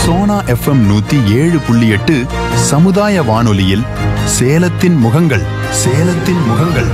Sona FM நூத்தி ஏழு புள்ளி எட்டு சமுதாய வானொலியில் சேலத்தின் முகங்கள் சேலத்தின் முகங்கள்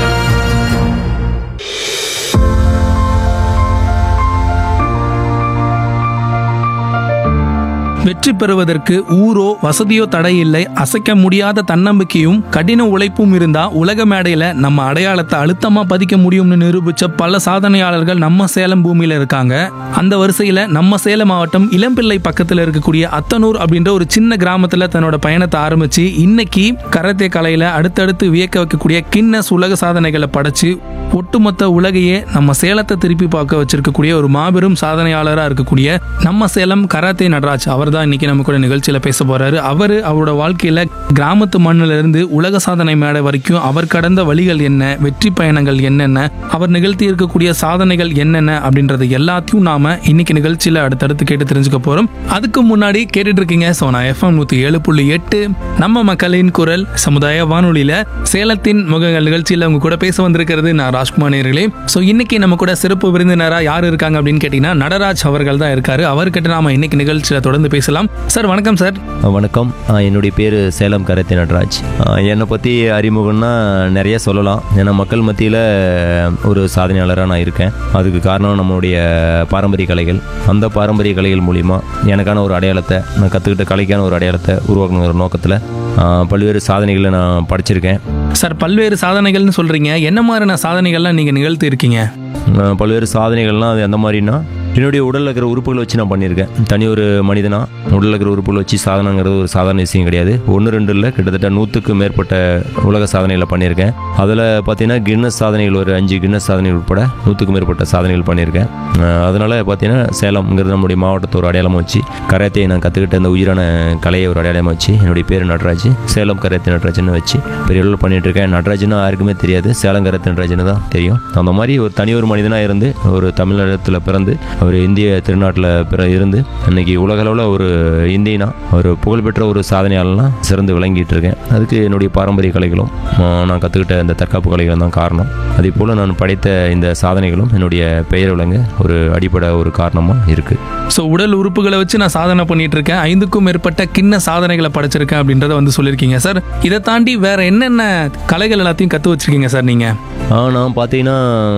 வெற்றி பெறுவதற்கு ஊரோ வசதியோ தடையில்லை அசைக்க முடியாத தன்னம்பிக்கையும் கடின உழைப்பும் இருந்தா உலக மேடையில நம்ம அடையாளத்தை அழுத்தமா பதிக்க முடியும்னு நிரூபிச்ச பல சாதனையாளர்கள் நம்ம சேலம் பூமியில இருக்காங்க அந்த வரிசையில நம்ம சேலம் மாவட்டம் இளம்பிள்ளை பக்கத்துல இருக்கக்கூடிய அத்தனூர் அப்படின்ற ஒரு சின்ன கிராமத்துல தன்னோட பயணத்தை ஆரம்பிச்சு இன்னைக்கு கராத்தே கலையில அடுத்தடுத்து வியக்க வைக்கக்கூடிய கின்னஸ் உலக சாதனைகளை படைச்சு ஒட்டுமொத்த உலகையே நம்ம சேலத்தை திருப்பி பார்க்க வச்சிருக்கக்கூடிய ஒரு மாபெரும் சாதனையாளராக இருக்கக்கூடிய நம்ம சேலம் கராத்தே நடராஜ் அவர் தான் இன்னைக்கு நம்ம கூட நிகழ்ச்சியில் பேச போறாரு அவர் அவரோட வாழ்க்கையில கிராமத்து மண்ணில இருந்து உலக சாதனை மேடை வரைக்கும் அவர் கடந்த வழிகள் என்ன வெற்றி பயணங்கள் என்னென்ன அவர் நிகழ்த்தி இருக்கக்கூடிய சாதனைகள் என்னென்ன அப்படின்றது எல்லாத்தையும் நாம இன்னைக்கு நிகழ்ச்சியில அடுத்தடுத்து கேட்டு தெரிஞ்சுக்க போறோம் அதுக்கு முன்னாடி கேட்டுட்டு இருக்கீங்க சோனா எஃப்எம் நூத்தி ஏழு புள்ளி எட்டு நம்ம மக்களின் குரல் சமுதாய வானொலியில சேலத்தின் முகங்கள் நிகழ்ச்சியில உங்க கூட பேச வந்திருக்கிறது நான் ராஜ்குமார் நேர்களே ஸோ இன்னைக்கு நம்ம கூட சிறப்பு விருந்தினராக யார் இருக்காங்க அப்படின்னு கேட்டீங்கன்னா நடராஜ் அவர்கள் தான் இருக்காரு அவர்கிட்ட நாம இன்னைக்கு நிகழ்ச்சியில தொடர்ந்து பேசலாம் சார் வணக்கம் சார் வணக்கம் ஆ, என்னுடைய பேர் சேலம் கரத்தி நடராஜ் ஆ, என்னை பற்றி அறிமுகம்னா நிறைய சொல்லலாம் ஏன்னா மக்கள் மத்தியில் ஒரு சாதனையாளராக நான் இருக்கேன் அதுக்கு காரணம் நம்மளுடைய பாரம்பரிய கலைகள் அந்த பாரம்பரிய கலைகள் மூலிமா எனக்கான ஒரு அடையாளத்தை நான் கற்றுக்கிட்ட கலைக்கான ஒரு அடையாளத்தை உருவாக்கணுங்கிற நோக்கத்தில் பல்வேறு சாதனைகளை நான் படிச்சிருக்கேன் சார் பல்வேறு சாதனைகள்னு சொல்றீங்க என்ன மாதிரியான சாதனைகள்லாம் நீங்க நிகழ்த்தி இருக்கீங்க ஆ, பல்வேறு சாதனைகள்லாம் அது எந்த மாதிரின்னா என்னுடைய உடலில் இருக்கிற உறுப்புகளை வச்சு நான் பண்ணியிருக்கேன் தனி ஒரு மனிதனா உடலில் இருக்கிற உறுப்புகளை வச்சு சாதனைங்கிறது ஒரு சாதாரண விஷயம் கிடையாது ஒன்று ரெண்டு இல்லை கிட்டத்தட்ட நூற்றுக்கு மேற்பட்ட உலக சாதனைகளை பண்ணியிருக்கேன் அதில் பார்த்தீங்கன்னா கின்னஸ் சாதனைகள் ஒரு அஞ்சு கின்னஸ் சாதனைகள் உட்பட நூற்றுக்கும் மேற்பட்ட சாதனைகள் பண்ணியிருக்கேன் அஹ் அதனால பார்த்தீங்கன்னா சேலம்ங்கிறது நம்முடைய மாவட்டத்தை ஒரு அடையாளமாக வச்சு கராத்தையை நான் கற்றுக்கிட்ட அந்த உயிரான கலையை ஒரு அடையாளமாக வச்சு என்னுடைய பேர் நடராஜ் சேலம் கராத்தே நடராஜன் வச்சு பெரிய அளவில் பண்ணிட்டு இருக்கேன் நடராஜனா யாருக்குமே தெரியாது சேலம் கராத்தே நடராஜன் தான் தெரியும் அந்த மாதிரி ஒரு தனி ஒரு மனிதனாக இருந்து ஒரு தமிழகத்தில் பிறந்து ஒரு இந்திய திருநாட்டில் பிற இருந்து இன்னைக்கு உலகளவில் ஒரு இந்தியனா ஒரு புகழ்பெற்ற ஒரு சாதனையாளனா சிறந்து விளங்கிட்டு இருக்கேன் அதுக்கு என்னுடைய பாரம்பரிய கலைகளும் ஆஹ், நான் கற்றுக்கிட்ட இந்த தற்காப்பு கலைகளும் தான் காரணம் அதே போல் நான் படைத்த இந்த சாதனைகளும் என்னுடைய பெயர் விளங்க ஒரு அடிப்படை ஒரு காரணமாக இருக்குது ஸோ உடல் உறுப்புகளை வச்சு நான் சாதனை பண்ணிட்டு இருக்கேன் ஐந்துக்கும் மேற்பட்ட கிண்ண சாதனைகளை படைச்சிருக்கேன் அப்படின்றத வந்து சொல்லியிருக்கீங்க சார் இதை தாண்டி வேற என்னென்ன கலைகள் எல்லாத்தையும் கற்று வச்சிருக்கீங்க சார் நீங்க ஆ, நான் பார்த்தீங்கன்னா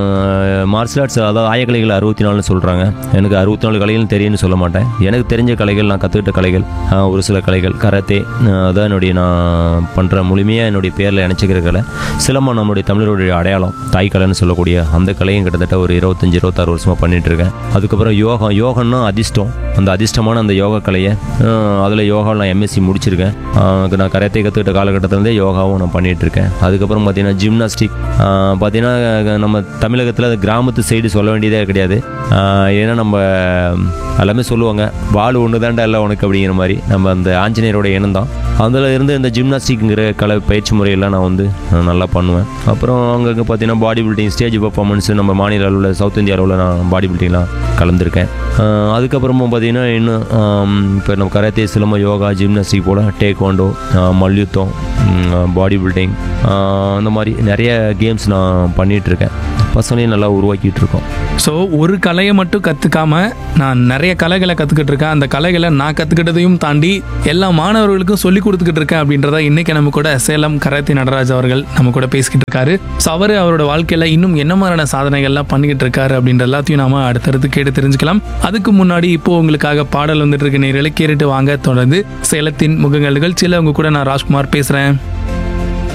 மார்ஷல் ஆர்ட்ஸ் அதாவது ஆயக்கலைகள் அறுபத்தி நாலுன்னு சொல்கிறாங்க எனக்கு அறுபத்தி நாலு கலைகள்னு தெரியும்னு சொல்ல மாட்டேன் எனக்கு தெரிஞ்ச கலைகள் நான் கற்றுக்கிட்ட கலைகள் ஆ, ஒரு சில கலைகள் கராத்தே ஆ, அதான் என்னுடைய நான் பண்ணுற முழுமையாக என்னுடைய பேரில் இணைச்சிக்கிற கலை சிலம்பம் நம்மளுடைய தமிழருடைய அடையாளம் தாய் கலைன்னு சொல்லக்கூடிய அந்த கலையும் கிட்டத்தட்ட ஒரு இருபத்தஞ்சி இருபத்தாறு வருஷமாக பண்ணிட்டு இருக்கேன் அதுக்கப்புறம் யோகம் யோகம்னா அதிர்ஷ்டம் அந்த அதிர்ஷ்டமான அந்த யோகா கலையை அதில் யோகாவில் நான் எம்எஸ்சி முடிச்சிருக்கேன் ஆ, நான் கராத்தே கற்றுக்கிட்ட காலகட்டத்திலேருந்தே யோகாவும் நான் பண்ணிட்டு இருக்கேன் அதுக்கப்புறம் பார்த்தீங்கன்னா ஜிம்னாஸ்டிக் பார்த்தீங்கன்னா நம்ம தமிழகத்தில் அது கிராமத்து சைடு சொல்ல வேண்டியதே கிடையாது ஆ, ஏன்னா நம்ம எல்லாமே சொல்லுவாங்க வாள் ஒன்று தாண்டா இல்லை உனக்கு அப்படிங்கிற மாதிரி நம்ம அந்த ஆஞ்சநேயரோட இனம் தான் அதில் இருந்து இந்த ஜிம்னாஸ்டிக்ங்கிற கலை பயிற்சி முறையெல்லாம் நான் வந்து நான் நல்லா பண்ணுவேன் அப்புறம் அங்கங்கே பார்த்தீங்கன்னா பாடி பில்டிங் ஸ்டேஜ் பர்ஃபார்மன்ஸ் நம்ம மாநில அளவில் சவுத் இந்தியா அளவில் நான் பாடி பில்டிங்லாம் கலந்துருக்கேன் ஆஹ் அதுக்கப்புறமும் பார்த்தீங்கன்னா இன்னும் இப்போ நம்ம கராத்தே சிலம்ப யோகா ஜிம்னாஸ்டிக் போல் டேக்வாண்டோ மல்யுத்தம் பாடி பில்டிங் அந்த மாதிரி நிறைய கேம்ஸ் நான் பண்ணிகிட்டு இருக்கேன் பசங்களையும் நல்லா உருவாக்கிட்டு இருக்கோம் ஸோ ஒரு கலையை மட்டும் கற்றுக்காம நான் நிறைய கலைகளை கற்றுக்கிட்டு இருக்கேன் அந்த கலைகளை நான் கற்றுக்கிட்டதையும் தாண்டி எல்லா மாணவர்களுக்கும் சொல்லி கொடுத்துக்கிட்டு இருக்கேன் அப்படின்றத இன்னைக்கு நம்ம கூட சேலம் கராத்தி நடராஜ் அவர்கள் நம்ம கூட பேசிக்கிட்டு இருக்காரு ஸோ அவர் அவரோட வாழ்க்கையில் இன்னும் என்ன மாதிரியான சாதனைகள்லாம் பண்ணிக்கிட்டு இருக்காரு அப்படின்ற எல்லாத்தையும் நாம அடுத்தடுத்து கேட்டு தெரிஞ்சுக்கலாம் அதுக்கு முன்னாடி இப்போ உங்களுக்காக பாடல் வந்துட்டு இருக்க நேர்களை கேட்டுட்டு வாங்க தொடர்ந்து சேலத்தின் முகங்கள் நிகழ்ச்சியில் உங்க கூட நான் ராஜ்குமார் பேசுகிறேன்